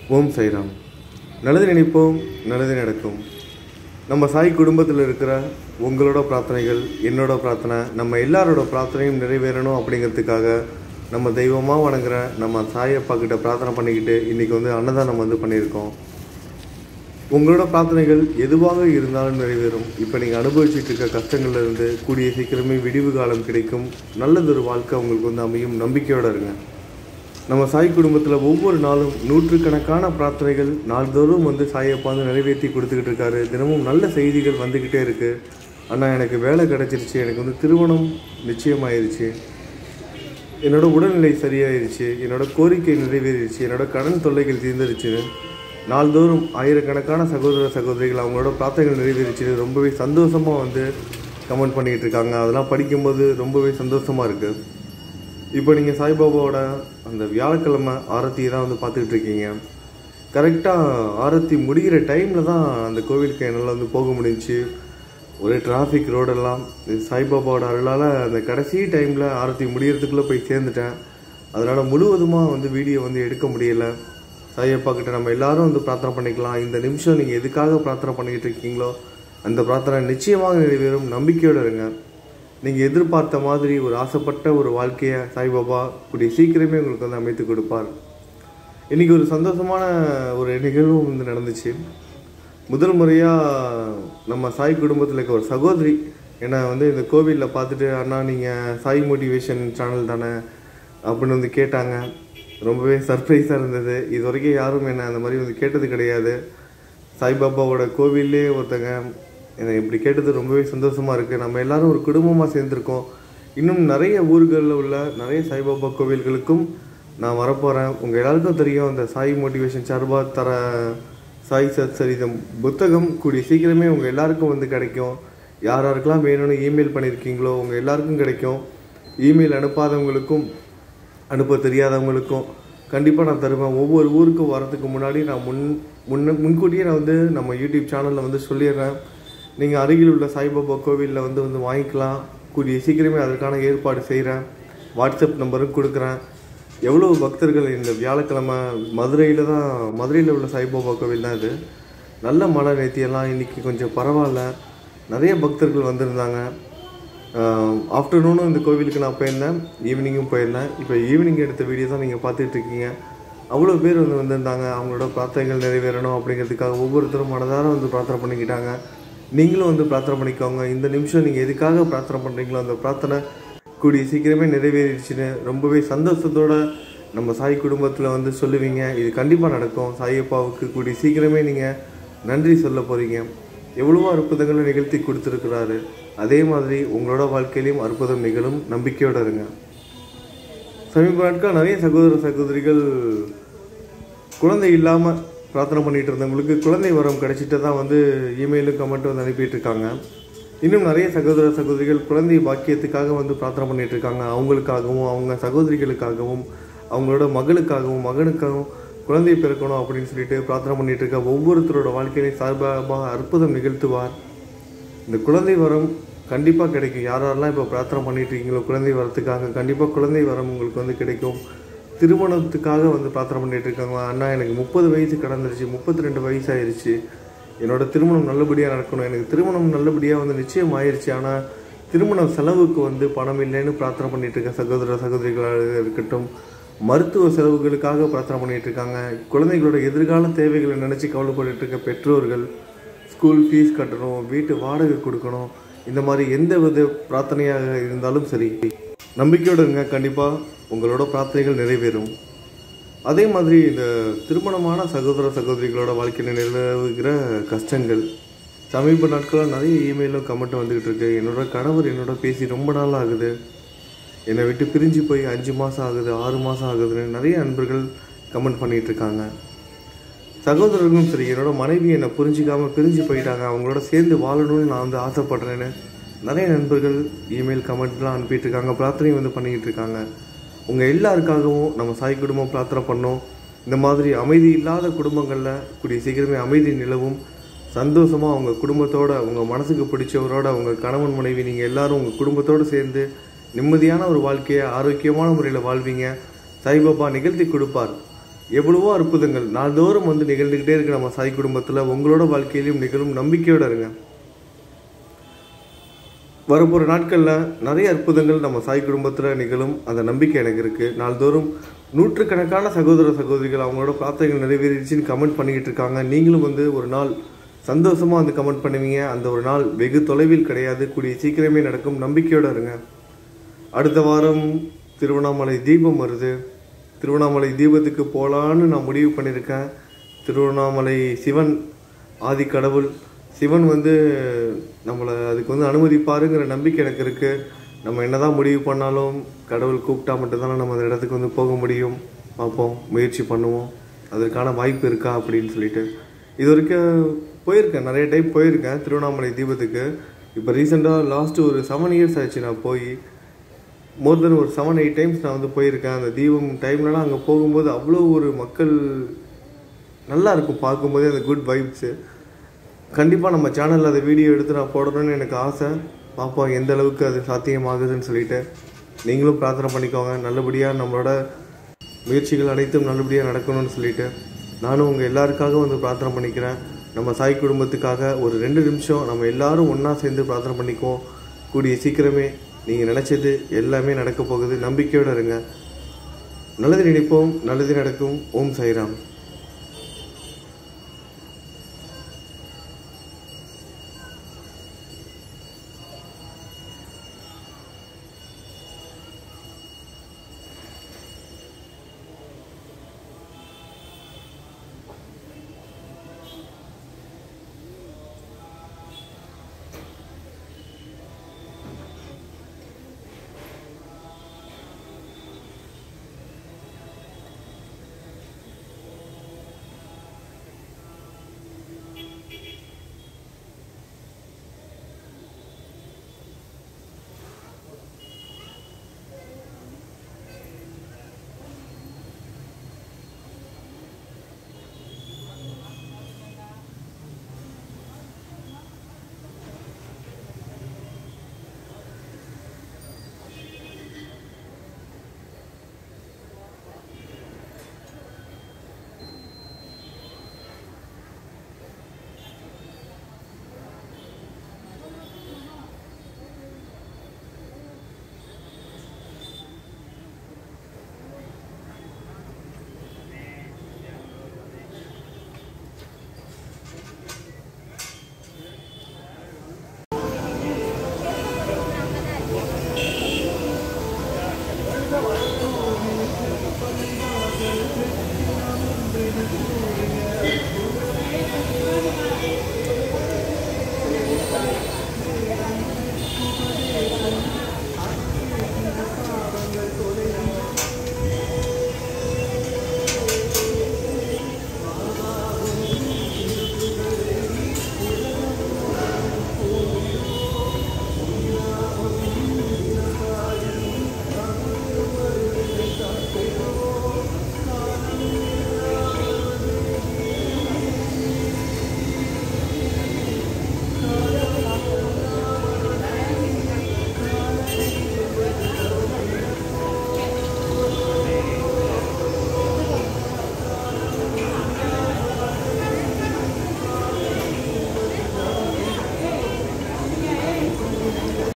ஓம் சைராம் நல்லது நினைப்போம் நல்லது நடக்கும் நம்ம சாய் குடும்பத்தில் இருக்கிற உங்களோட பிரார்த்தனைகள் என்னோட பிரார்த்தனை நம்ம எல்லாரோட பிரார்த்தனையும் நிறைவேறணும் அப்படிங்கிறதுக்காக நம்ம தெய்வமாக வணங்குற நம்ம சாயப்பா கிட்ட பிரார்த்தனை பண்ணிக்கிட்டு இன்றைக்கி வந்து அன்னதானம் வந்து பண்ணியிருக்கோம் உங்களோட பிரார்த்தனைகள் எதுவாக இருந்தாலும் நிறைவேறும் இப்போ நீங்கள் அனுபவிச்சுட்டு இருக்க கஷ்டங்கள்ல இருந்து கூடிய சீக்கிரமே விடிவு காலம் கிடைக்கும் நல்லதொரு வாழ்க்கை உங்களுக்கு வந்து அமையும் நம்பிக்கையோடு இருங்க நம்ம சாய் குடும்பத்தில் ஒவ்வொரு நாளும் நூற்றுக்கணக்கான பிரார்த்தனைகள் நாள்தோறும் வந்து சாயப்பா வந்து நிறைவேற்றி கொடுத்துக்கிட்டு இருக்காரு தினமும் நல்ல செய்திகள் வந்துக்கிட்டே இருக்கு அண்ணா எனக்கு வேலை கிடைச்சிருச்சு எனக்கு வந்து திருமணம் நிச்சயமாயிருச்சு என்னோட உடல்நிலை சரியாயிருச்சு என்னோட கோரிக்கை நிறைவேறிடுச்சு என்னோட கடன் தொல்லைகள் தீர்ந்துருச்சு நாள்தோறும் ஆயிரக்கணக்கான சகோதர சகோதரிகள் அவங்களோட பிரார்த்தனைகள் நிறைவேறிச்சு ரொம்பவே சந்தோஷமாக வந்து கமெண்ட் பண்ணிகிட்டு இருக்காங்க அதெல்லாம் படிக்கும்போது ரொம்பவே சந்தோஷமாக இருக்குது இப்போ நீங்கள் சாய்பாபாவோட அந்த வியாழக்கிழமை ஆரத்தியை தான் வந்து பார்த்துக்கிட்டு இருக்கீங்க கரெக்டாக ஆரத்தி முடிகிற டைமில் தான் அந்த கோவிலுக்கு என்னால் வந்து போக முடிஞ்சுச்சு ஒரே டிராஃபிக் ரோடெல்லாம் இது சாய்பாபாவோட அருளால் அந்த கடைசி டைமில் ஆரத்தி முடியறதுக்குள்ளே போய் சேர்ந்துட்டேன் அதனால் முழுவதுமாக வந்து வீடியோ வந்து எடுக்க முடியலை சாயப்பா கிட்ட நம்ம எல்லாரும் வந்து பிரார்த்தனை பண்ணிக்கலாம் இந்த நிமிஷம் நீங்கள் எதுக்காக பிரார்த்தனை பண்ணிக்கிட்டு இருக்கீங்களோ அந்த பிரார்த்தனை நிச்சயமாக நிறைவேறும் நம்பிக்கையோடு இருங்க நீங்கள் எதிர்பார்த்த மாதிரி ஒரு ஆசைப்பட்ட ஒரு வாழ்க்கையை சாய்பாபா கூடிய சீக்கிரமே உங்களுக்கு வந்து அமைத்து கொடுப்பார் இன்றைக்கி ஒரு சந்தோஷமான ஒரு நிகழ்வும் வந்து நடந்துச்சு முதல் முறையாக நம்ம சாய் குடும்பத்தில் இருக்க ஒரு சகோதரி என்னை வந்து இந்த கோவிலில் பார்த்துட்டு அண்ணா நீங்கள் சாய் மோட்டிவேஷன் சேனல் தானே அப்படின்னு வந்து கேட்டாங்க ரொம்பவே சர்ப்ரைஸாக இருந்தது இது வரைக்கும் யாரும் என்னை அந்த மாதிரி வந்து கேட்டது கிடையாது சாய்பாபாவோட கோவில்லே ஒருத்தங்க என்னை இப்படி கேட்டது ரொம்பவே சந்தோஷமாக இருக்குது நம்ம எல்லாரும் ஒரு குடும்பமாக சேர்ந்துருக்கோம் இன்னும் நிறைய ஊர்களில் உள்ள நிறைய சாய்பாபா கோவில்களுக்கும் நான் வரப்போகிறேன் உங்கள் எல்லாருக்கும் தெரியும் அந்த சாய் மோட்டிவேஷன் சார்பா தர சாய் சத் சரிதம் புத்தகம் கூடிய சீக்கிரமே உங்கள் எல்லாருக்கும் வந்து கிடைக்கும் யார் யாருக்கெல்லாம் வேணும்னு இமெயில் பண்ணியிருக்கீங்களோ உங்கள் எல்லாருக்கும் கிடைக்கும் இமெயில் அனுப்பாதவங்களுக்கும் அனுப்ப தெரியாதவங்களுக்கும் கண்டிப்பாக நான் தருவேன் ஒவ்வொரு ஊருக்கும் வரதுக்கு முன்னாடி நான் முன் முன்ன முன்கூட்டியே நான் வந்து நம்ம யூடியூப் சேனலில் வந்து சொல்லிடுறேன் நீங்கள் அருகில் உள்ள சாய்பாபா கோவிலில் வந்து வந்து வாங்கிக்கலாம் கூடிய சீக்கிரமே அதற்கான ஏற்பாடு செய்கிறேன் வாட்ஸ்அப் நம்பரும் கொடுக்குறேன் எவ்வளோ பக்தர்கள் இந்த வியாழக்கிழமை மதுரையில் தான் மதுரையில் உள்ள சாய்பாபா கோவில் தான் இது நல்ல மழை நேத்தியெல்லாம் இன்றைக்கி கொஞ்சம் பரவாயில்ல நிறைய பக்தர்கள் வந்திருந்தாங்க ஆஃப்டர்நூனும் இந்த கோவிலுக்கு நான் போயிருந்தேன் ஈவினிங்கும் போயிருந்தேன் இப்போ ஈவினிங் எடுத்த வீடியோ தான் நீங்கள் பார்த்துட்டு இருக்கீங்க அவ்வளோ பேர் வந்து வந்திருந்தாங்க அவங்களோட பிரார்த்தனைகள் நிறைவேறணும் அப்படிங்கிறதுக்காக ஒவ்வொருத்தரும் மனதார வந்து பிரார்த்தனை பண்ணிக்கிட்டாங்க நீங்களும் வந்து பிரார்த்தனை பண்ணிக்கோங்க இந்த நிமிஷம் நீங்கள் எதுக்காக பிரார்த்தனை பண்ணுறீங்களோ அந்த பிரார்த்தனை கூடிய சீக்கிரமே நிறைவேறிடுச்சுன்னு ரொம்பவே சந்தோஷத்தோட நம்ம சாய் குடும்பத்தில் வந்து சொல்லுவீங்க இது கண்டிப்பாக நடக்கும் சாயப்பாவுக்கு கூடிய சீக்கிரமே நீங்கள் நன்றி சொல்ல போகிறீங்க எவ்வளவோ அற்புதங்களை நிகழ்த்தி கொடுத்துருக்கிறாரு அதே மாதிரி உங்களோட வாழ்க்கையிலையும் அற்புதம் நிகழும் நம்பிக்கையோடு இருங்க சமீப நாட்கள் நிறைய சகோதர சகோதரிகள் குழந்தை இல்லாமல் பிரார்த்தனை பண்ணிட்டு இருந்தவங்களுக்கு குழந்தை வரம் கிடைச்சிட்டு தான் வந்து இமெயிலும் கமெண்ட் வந்து அனுப்பிட்டு இருக்காங்க இன்னும் நிறைய சகோதர சகோதரிகள் குழந்தை பாக்கியத்துக்காக வந்து பிரார்த்தனை பண்ணிட்டு இருக்காங்க அவங்களுக்காகவும் அவங்க சகோதரிகளுக்காகவும் அவங்களோட மகளுக்காகவும் மகனுக்காகவும் குழந்தை பிறக்கணும் அப்படின்னு சொல்லிட்டு பிரார்த்தனை பண்ணிட்டு இருக்க ஒவ்வொருத்தரோட வாழ்க்கையிலையும் சார்பாக அற்புதம் நிகழ்த்துவார் இந்த குழந்தை வரம் கண்டிப்பாக கிடைக்கும் யார் யாரெல்லாம் இப்போ பிரார்த்தனை பண்ணிட்டு இருக்கீங்களோ குழந்தை வரத்துக்காக கண்டிப்பாக குழந்தை வரம் உங்களுக்கு வந்து கிடைக்கும் திருமணத்துக்காக வந்து பிரார்த்தனை பண்ணிட்டு இருக்காங்க அண்ணா எனக்கு முப்பது வயசு கடந்துருச்சு முப்பத்தி ரெண்டு வயசு ஆயிருச்சு என்னோட திருமணம் நல்லபடியாக நடக்கணும் எனக்கு திருமணம் நல்லபடியாக வந்து நிச்சயம் ஆயிருச்சு ஆனால் திருமண செலவுக்கு வந்து பணம் இல்லைன்னு பிரார்த்தனை பண்ணிட்டு இருக்க சகோதர சகோதரிகளாக இருக்கட்டும் மருத்துவ செலவுகளுக்காக பிரார்த்தனை பண்ணிட்டு இருக்காங்க குழந்தைகளோட எதிர்கால தேவைகளை நினச்சி கவலைப்பட்டு இருக்க பெற்றோர்கள் ஸ்கூல் ஃபீஸ் கட்டணும் வீட்டு வாடகை கொடுக்கணும் இந்த மாதிரி எந்த வித பிரார்த்தனையாக இருந்தாலும் சரி நம்பிக்கையோடு இருங்க கண்டிப்பாக உங்களோட பிரார்த்தனைகள் நிறைவேறும் அதே மாதிரி இந்த திருமணமான சகோதர சகோதரிகளோட வாழ்க்கையில் நிலவுகிற கஷ்டங்கள் சமீப நாட்களாக நிறைய இமெயிலும் கமெண்ட் வந்துக்கிட்டு இருக்கு என்னோட கணவர் என்னோட பேசி ரொம்ப நாள் ஆகுது என்னை விட்டு பிரிஞ்சு போய் அஞ்சு மாதம் ஆகுது ஆறு மாதம் ஆகுதுன்னு நிறைய நண்பர்கள் கமெண்ட் பண்ணிகிட்டு இருக்காங்க சகோதரர்களும் சரி என்னோட மனைவி என்னை புரிஞ்சிக்காம பிரிஞ்சு போயிட்டாங்க அவங்களோட சேர்ந்து வாழணும்னு நான் வந்து ஆசைப்படுறேன்னு நிறைய நண்பர்கள் இமெயில் கமெண்ட்லாம் அனுப்பிட்டு இருக்காங்க பிரார்த்தனை வந்து பண்ணிக்கிட்டு இருக்காங்க உங்கள் எல்லாருக்காகவும் நம்ம சாய் குடும்பம் பிரார்த்தனை பண்ணோம் இந்த மாதிரி அமைதி இல்லாத குடும்பங்களில் கூடிய சீக்கிரமே அமைதி நிலவும் சந்தோஷமாக அவங்க குடும்பத்தோட உங்கள் மனசுக்கு பிடிச்சவரோட உங்கள் கணவன் மனைவி நீங்கள் எல்லாரும் உங்கள் குடும்பத்தோடு சேர்ந்து நிம்மதியான ஒரு வாழ்க்கையை ஆரோக்கியமான முறையில் வாழ்வீங்க சாய்பாபா நிகழ்த்தி கொடுப்பார் எவ்வளவோ அற்புதங்கள் நாள்தோறும் வந்து நிகழ்ந்துக்கிட்டே இருக்கு நம்ம சாய் குடும்பத்தில் உங்களோட வாழ்க்கையிலும் நிகழும் நம்பிக்கையோட இருங்க வரப்போகிற நாட்களில் நிறைய அற்புதங்கள் நம்ம சாய் குடும்பத்தில் நிகழும் அந்த நம்பிக்கை எனக்கு இருக்குது நாள்தோறும் நூற்றுக்கணக்கான சகோதர சகோதரிகள் அவங்களோட பிரார்த்தனைகள் நிறைவேறிடுச்சுன்னு கமெண்ட் பண்ணிக்கிட்டு இருக்காங்க நீங்களும் வந்து ஒரு நாள் சந்தோஷமாக வந்து கமெண்ட் பண்ணுவீங்க அந்த ஒரு நாள் வெகு தொலைவில் கிடையாது கூடிய சீக்கிரமே நடக்கும் நம்பிக்கையோடு இருங்க அடுத்த வாரம் திருவண்ணாமலை தீபம் வருது திருவண்ணாமலை தீபத்துக்கு போகலான்னு நான் முடிவு பண்ணியிருக்கேன் திருவண்ணாமலை சிவன் ஆதி கடவுள் சிவன் வந்து நம்மளை அதுக்கு வந்து அனுமதிப்பாருங்கிற நம்பிக்கை எனக்கு இருக்குது நம்ம என்னதான் முடிவு பண்ணாலும் கடவுள் கூப்பிட்டா மட்டும்தானே நம்ம அந்த இடத்துக்கு வந்து போக முடியும் பார்ப்போம் முயற்சி பண்ணுவோம் அதற்கான வாய்ப்பு இருக்கா அப்படின்னு சொல்லிட்டு இது வரைக்கும் போயிருக்கேன் நிறைய டைம் போயிருக்கேன் திருவண்ணாமலை தீபத்துக்கு இப்போ ரீசெண்டாக லாஸ்ட் ஒரு செவன் இயர்ஸ் ஆச்சு நான் போய் மோர் தென் ஒரு செவன் எயிட் டைம்ஸ் நான் வந்து போயிருக்கேன் அந்த தீபம் டைம்லலாம் அங்கே போகும்போது அவ்வளோ ஒரு மக்கள் நல்லா இருக்கும் பார்க்கும்போதே அந்த குட் வைப்ஸு கண்டிப்பாக நம்ம சேனலில் அந்த வீடியோ எடுத்து நான் போடணும்னு எனக்கு ஆசை பார்ப்போம் எந்த அளவுக்கு அது சாத்தியமாகுதுன்னு சொல்லிட்டு நீங்களும் பிரார்த்தனை பண்ணிக்கோங்க நல்லபடியாக நம்மளோட முயற்சிகள் அனைத்தும் நல்லபடியாக நடக்கணும்னு சொல்லிட்டு நானும் உங்கள் எல்லாருக்காக வந்து பிரார்த்தனை பண்ணிக்கிறேன் நம்ம சாய் குடும்பத்துக்காக ஒரு ரெண்டு நிமிஷம் நம்ம எல்லாரும் ஒன்றா சேர்ந்து பிரார்த்தனை பண்ணிக்குவோம் கூடிய சீக்கிரமே நீங்கள் நினச்சது எல்லாமே நடக்க போகுது நம்பிக்கையோடு இருங்க நல்லது நினைப்போம் நல்லது நடக்கும் ஓம் சாய்ராம்